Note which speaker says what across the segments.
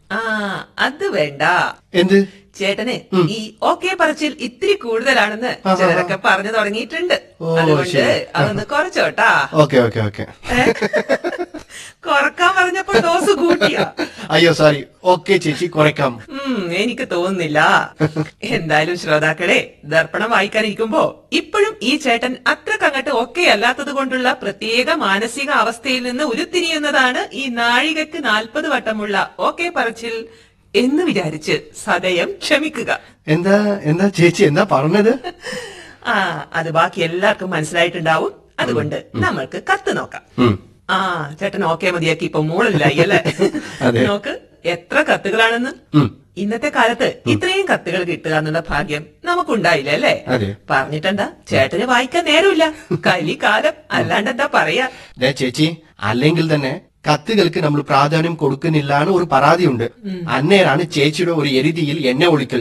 Speaker 1: ആ അത് വേണ്ട
Speaker 2: എന്ത്
Speaker 1: ചേട്ടന് ഈ ഓക്കെ പറച്ചിൽ ഇത്തിരി കൂടുതലാണെന്ന് ചിലരൊക്കെ പറഞ്ഞു തുടങ്ങിയിട്ടുണ്ട്
Speaker 2: ഓ,
Speaker 1: അതുകൊണ്ട്
Speaker 2: ശരി.
Speaker 1: അതൊന്ന് കുറച്ചോട്ടാ
Speaker 2: ഓക്കെ ഓക്കെ ഓക്കെ
Speaker 1: ഏ? കുറക്കാൻ പറഞ്ഞപ്പോൾ ഡോസ് കൂട്ടിയാ
Speaker 2: അയ്യോ സോറി ഓക്കെ ചേച്ചി കുറയ്ക്കാം
Speaker 1: ഉം, എനിക്ക് തോന്നുന്നില്ല എന്തായാലും ശ്രോതാക്കളെ ദർപ്പണം വായിക്കാനിരിക്കുമ്പോ ഇപ്പോഴും ഈ ചേട്ടൻ അത്രക്കങ്ങട്ട് ഒക്കെ അല്ലാത്തത് കൊണ്ടുള്ള പ്രത്യേക മാനസിക അവസ്ഥയിൽ നിന്ന് ഉരുത്തിരിയുന്നതാണ് ഈ നാഴികക്ക് നാൽപ്പത് വട്ടമുള്ള ഓക്കെ പറച്ചിൽ എന്ന് വിചാരിച്ച് സദയം ക്ഷമിക്കുക
Speaker 2: എന്താ എന്താ ചേച്ചി എന്താ പറഞ്ഞത്
Speaker 1: ആ അത് ബാക്കി എല്ലാവർക്കും മനസ്സിലായിട്ടുണ്ടാവും അതുകൊണ്ട് നമ്മൾക്ക് കത്ത് നോക്കാം
Speaker 2: ഉം.
Speaker 1: ആ ചേട്ടൻ ഓക്കെ മതിയാക്കി ഇപ്പൊ മൂളില്ലായി അല്ലേ
Speaker 2: അതെ.
Speaker 1: നോക്ക് എത്ര കത്തുകളാണെന്ന്
Speaker 2: ഉം.
Speaker 1: ഇന്നത്തെ കാലത്ത് ഇത്രയും കത്തുകൾ കിട്ടുക എന്നുള്ള ഭാഗ്യം നമുക്കുണ്ടായില്ല അല്ലേ
Speaker 2: അതെ.
Speaker 1: പറഞ്ഞിട്ടെന്താ ചേട്ടന് വായിക്കാൻ നേരമില്ല കലി കാലം അല്ലാണ്ട് എന്താ പറയാ
Speaker 2: ദേ ചേച്ചി അല്ലെങ്കിൽ തന്നെ കത്തുകൾക്ക് നമ്മൾ പ്രാധാന്യം കൊടുക്കുന്നില്ലാണ് ഒരു പരാതിയുണ്ട് അന്നേരാണ് ചേച്ചിയുടെ ഒരു എരുതിയിൽ എന്നെ ഒളിക്കൽ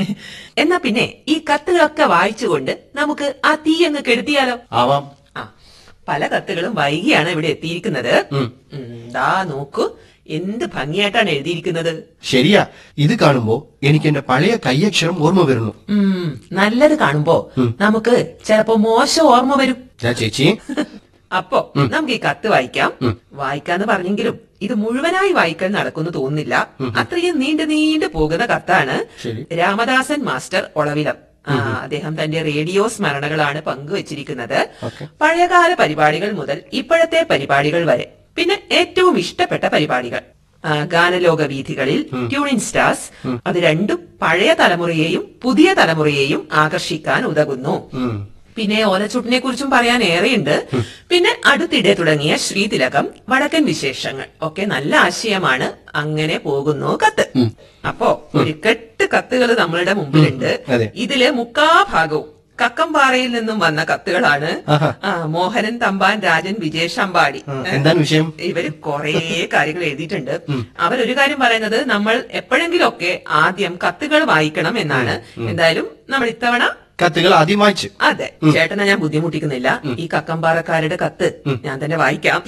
Speaker 1: എന്നാ പിന്നെ ഈ കത്തുകളൊക്കെ വായിച്ചുകൊണ്ട് നമുക്ക് ആ തീ അങ്ങ് കെടുത്തിയാലോ
Speaker 2: ആവാം
Speaker 1: ആ പല കത്തുകളും വൈകിയാണ് ഇവിടെ എത്തിയിരിക്കുന്നത്
Speaker 2: ഉം.
Speaker 1: ഉം, ദാ നോക്കൂ എന്ത് ഭംഗിയായിട്ടാണ് എഴുതിയിരിക്കുന്നത്
Speaker 2: ശരിയാ ഇത് കാണുമ്പോ എനിക്ക് എന്റെ പഴയ കൈയക്ഷരം ഓർമ്മ വരുന്നു
Speaker 1: ഉം നല്ലത് കാണുമ്പോ നമുക്ക് ചിലപ്പോ മോശം ഓർമ്മ വരും
Speaker 2: ദേ ചേച്ചി
Speaker 1: അപ്പോ നമുക്ക് ഈ കത്ത് വായിക്കാം വായിക്കാന്ന് പറഞ്ഞെങ്കിലും ഇത് മുഴുവനായി വായിക്കാൻ നടക്കുന്നു തോന്നുന്നില്ല അത്രയും നീണ്ടു നീണ്ടു പോകുന്ന കത്താണ്
Speaker 2: ശരി.
Speaker 1: രാമദാസൻ മാസ്റ്റർ ഒളവിലം ആ, അദ്ദേഹം തന്റെ റേഡിയോ സ്മരണകളാണ് പങ്കുവച്ചിരിക്കുന്നത് പഴയകാല പരിപാടികൾ മുതൽ ഇപ്പോഴത്തെ പരിപാടികൾ വരെ പിന്നെ ഏറ്റവും ഇഷ്ടപ്പെട്ട പരിപാടികൾ ആ, ഗാനലോക വീഥികളിൽ ട്യൂണിൻ സ്റ്റാർസ് അത് രണ്ടും പഴയ തലമുറയെയും പുതിയ തലമുറയെയും ആകർഷിക്കാൻ ഉതകുന്നു
Speaker 2: ഉം.
Speaker 1: പിന്നെ ഓലച്ചുട്ടിനെ കുറിച്ചും പറയാൻ ഏറെയുണ്ട് പിന്നെ അടുത്തിടെ തുടങ്ങിയ ശ്രീതിലകം വടക്കൻ വിശേഷങ്ങൾ ഒക്കെ നല്ല ആശയമാണ് അങ്ങനെ പോകുന്നു കത്ത് അപ്പോ ഒരു കെട്ട് കത്തുകൾ നമ്മളുടെ മുമ്പിലുണ്ട്
Speaker 2: അതെ.
Speaker 1: ഇതില് മുക്കാ ഭാഗവും കക്കംപാറയിൽ നിന്നും വന്ന കത്തുകളാണ്
Speaker 2: ആഹാ.
Speaker 1: ആ, മോഹനൻ തമ്പാൻ രാജൻ വിജേഷ് അമ്പാടി
Speaker 2: ആ, എന്താണ് വിഷയം
Speaker 1: ഇവര് കൊറേ കാര്യങ്ങൾ എഴുതിയിട്ടുണ്ട് അവരൊരു കാര്യം പറയുന്നത് നമ്മൾ എപ്പോഴെങ്കിലൊക്കെ ആദ്യം കത്തുകൾ വായിക്കണം എന്നാണ് എന്തായാലും നമ്മൾ ഇത്തവണ
Speaker 2: കത്തുകൾ ആദ്യം വായിച്ച്
Speaker 1: അതെ ചേട്ടനെ ഞാൻ ബുദ്ധിമുട്ടിക്കുന്നില്ല ഈ കക്കമ്പാറക്കാരുടെ കത്ത് ഞാൻ തന്നെ വായിക്കാം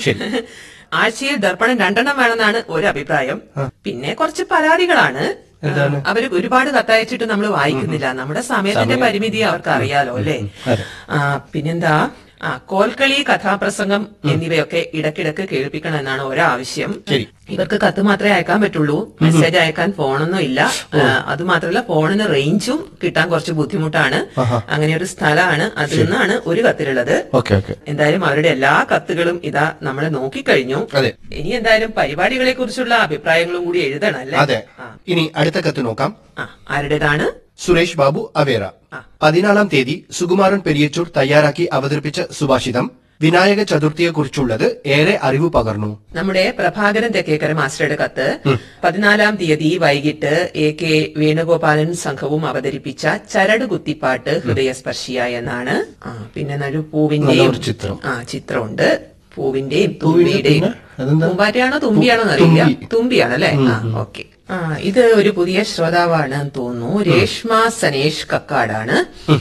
Speaker 1: ആഴ്ചയിൽ ദർപ്പണം രണ്ടെണ്ണം വേണമെന്നാണ് ഒരു അഭിപ്രായം പിന്നെ കുറച്ച് പരാതികളാണ് അവര് ഒരുപാട് കത്തയച്ചിട്ട് നമ്മൾ വായിക്കുന്നില്ല നമ്മുടെ സമയത്തിന്റെ പരിമിതി അവർക്ക് അറിയാലോ അല്ലേ ആ പിന്നെന്താ ആ കോൽക്കളി കഥാപ്രസംഗം എന്നിവയൊക്കെ ഇടക്കിടക്ക് കേൾപ്പിക്കണം എന്നാണ് ഒരാവശ്യം
Speaker 2: ശരി.
Speaker 1: ഇവർക്ക് കത്ത് മാത്രമേ അയക്കാൻ പറ്റുള്ളൂ മെസ്സേജ് അയക്കാൻ ഫോണൊന്നും ഇല്ല ആ, അത് മാത്രമല്ല ഫോണിന് റേഞ്ചും കിട്ടാൻ കുറച്ച് ബുദ്ധിമുട്ടാണ് അങ്ങനെ ഒരു സ്ഥലമാണ് അതിൽ നിന്നാണ് ഒരു കത്തിലുള്ളത്
Speaker 2: ഓക്കെ ഓക്കെ
Speaker 1: എന്തായാലും അവരുടെ എല്ലാ കത്തുകളും ഇതാ നമ്മളെ നോക്കിക്കഴിഞ്ഞു
Speaker 2: അതെ.
Speaker 1: ഇനി എന്തായാലും പരിപാടികളെ കുറിച്ചുള്ള അഭിപ്രായങ്ങളും കൂടി എഴുതണം അല്ലേ
Speaker 2: അതെ
Speaker 1: ആ,
Speaker 2: ഇനി അടുത്ത കത്ത് നോക്കാം
Speaker 1: ആ ആരുടേതാണ്
Speaker 2: സുരേഷ് ബാബു അവേറ പതിനാലാം തീയതി സുകുമാരൻ പെരിയച്ചൂർ തയ്യാറാക്കി അവതരിപ്പിച്ച സുഭാഷിതം വിനായക ചതുർത്ഥിയെക്കുറിച്ചുള്ളത് ഏറെ അറിവ് പകർന്നു
Speaker 1: നമ്മുടെ പ്രഭാകരൻ തെക്കേക്കര മാസ്റ്ററുടെ കത്ത് പതിനാലാം തീയതി വൈകിട്ട് എ കെ വേണുഗോപാലൻ സംഘവും അവതരിപ്പിച്ച ചരട് കുത്തിപ്പാട്ട് ഹൃദയസ്പർശിയായ എന്നാണ് ആ, പിന്നെ ഒരു പൂവിന്റെയും
Speaker 2: നല്ലൊരു ചിത്രം.
Speaker 1: ആ ചിത്രമുണ്ട് പൂവിന്റെയും
Speaker 2: പൂവിന്റെ
Speaker 1: തുമ്പിയുടെയും
Speaker 2: പിന്നെ അതെന്താ?
Speaker 1: പൂമ്പാറ്റയാണോ തുമ്പിയാണോ എന്നറിയില്ല
Speaker 2: തുമ്പി.
Speaker 1: തുമ്പിയാണല്ലേ ആ ഓക്കെ ആ ഇത് ഒരു പുതിയ ശ്രോതാവാണ് തോന്നുന്നു രേഷ്മ സനേഷ് കക്കാടാണ്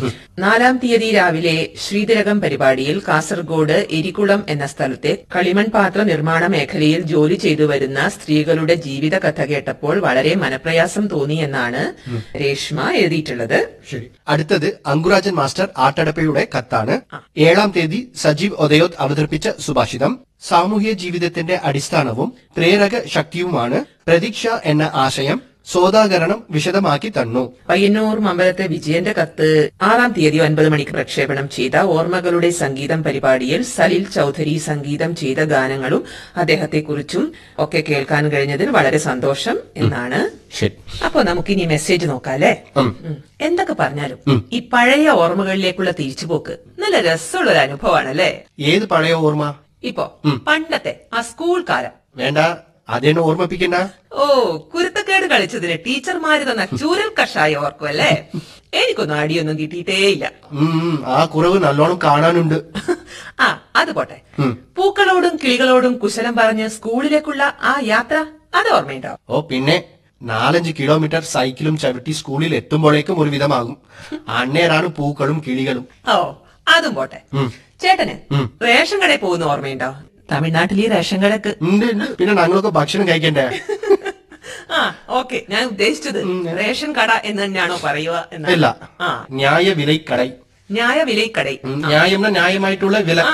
Speaker 1: നാലാം തീയതി രാവിലെ ശ്രീതിലകം പരിപാടിയിൽ കാസർഗോഡ് എരികുളം എന്ന സ്ഥലത്തെ കളിമൺ പാത്ര നിർമ്മാണ മേഖലയിൽ ജോലി ചെയ്തു വരുന്ന സ്ത്രീകളുടെ ജീവിത കഥ കേട്ടപ്പോൾ വളരെ മനപ്രയാസം തോന്നിയെന്നാണ് രേഷ്മ എഴുതിയിട്ടുള്ളത്
Speaker 2: ശരി അടുത്തത് അങ്കുരാജൻ മാസ്റ്റർ ആട്ടടപ്പയുടെ കത്താണ് ഏഴാം തീയതി സജീവ് ഒദയോത് അവതരിപ്പിച്ച സുഭാഷിതം സാമൂഹ്യ ജീവിതത്തിന്റെ അടിസ്ഥാനവും പ്രേരക ശക്തിയുമാണ് പ്രതീക്ഷ എന്ന ആശയം സോദാകരണം വിശദമാക്കി തന്നു
Speaker 1: പയ്യന്നൂർ മമ്പലത്തെ വിജയന്റെ കത്ത് ആറാം തീയതി ഒൻപത് മണിക്ക് പ്രക്ഷേപണം ചെയ്ത ഓർമ്മകളുടെ സംഗീതം പരിപാടിയിൽ സലിൽ ചൌധരി സംഗീതം ചെയ്ത ഗാനങ്ങളും അദ്ദേഹത്തെക്കുറിച്ചും ഒക്കെ കേൾക്കാൻ കഴിഞ്ഞതിൽ വളരെ സന്തോഷം എന്നാണ്
Speaker 2: ശരി
Speaker 1: അപ്പൊ നമുക്കിനി മെസ്സേജ് നോക്കാം അല്ലേ ഉം. എന്തൊക്കെ പറഞ്ഞാലും ഈ പഴയ ഓർമ്മകളിലേക്കുള്ള തിരിച്ചുപോക്ക് നല്ല രസമുള്ള ഒരു അനുഭവമാണല്ലേ
Speaker 2: ഏത് പഴയ ഓർമ്മ
Speaker 1: ഇപ്പോ പണ്ടത്തെ ആ സ്കൂൾ കാലം
Speaker 2: വേണ്ട അതെന്നെ ഓർമ്മിപ്പിക്കണ്ട
Speaker 1: ഓ കുരുത്തക്കേട് കളിച്ചതിന് ടീച്ചർമാര് തന്ന ചൂരൽ കഷായം ഓർക്കും അല്ലേ എനിക്കൊന്നും അടിയൊന്നും കിട്ടിയിട്ടേയില്ല
Speaker 2: ഉം, ആ കുറവ് നല്ലോണം കാണാനുണ്ട്
Speaker 1: ആ അത് പോട്ടെ പൂക്കളോടും കിളികളോടും കുശലം പറഞ്ഞ് സ്കൂളിലേക്കുള്ള ആ യാത്ര അത് ഓർമ്മയുണ്ടോ
Speaker 2: ഓ പിന്നെ നാലഞ്ച് കിലോമീറ്റർ സൈക്കിളും ചവിട്ടി സ്കൂളിൽ എത്തുമ്പോഴേക്കും ഒരു വിധമാകും അന്നേരാണ് പൂക്കളും കിളികളും
Speaker 1: ഓ അതും പോട്ടെ ചേട്ടന് റേഷൻ കടയിൽ പോകുന്ന ഓർമ്മയുണ്ടോ തമിഴ്നാട്ടിൽ ഈ റേഷൻ കടക്ക്
Speaker 2: ഉണ്ട് ഉണ്ട് പിന്നെ ഞങ്ങളൊക്കെ ഭക്ഷണം കഴിക്കണ്ടേ
Speaker 1: ആ ഓക്കെ ഞാൻ ഉദ്ദേശിച്ചത് റേഷൻ കട എന്ന് തന്നെയാണോ പറയുക
Speaker 2: ഇല്ല
Speaker 1: എന്നാണ് ആ
Speaker 2: ന്യായ വിലക്കടை
Speaker 1: ന്യായ വിലക്കടை
Speaker 2: ന്യായം ന്യായമായിട്ടുള്ള വില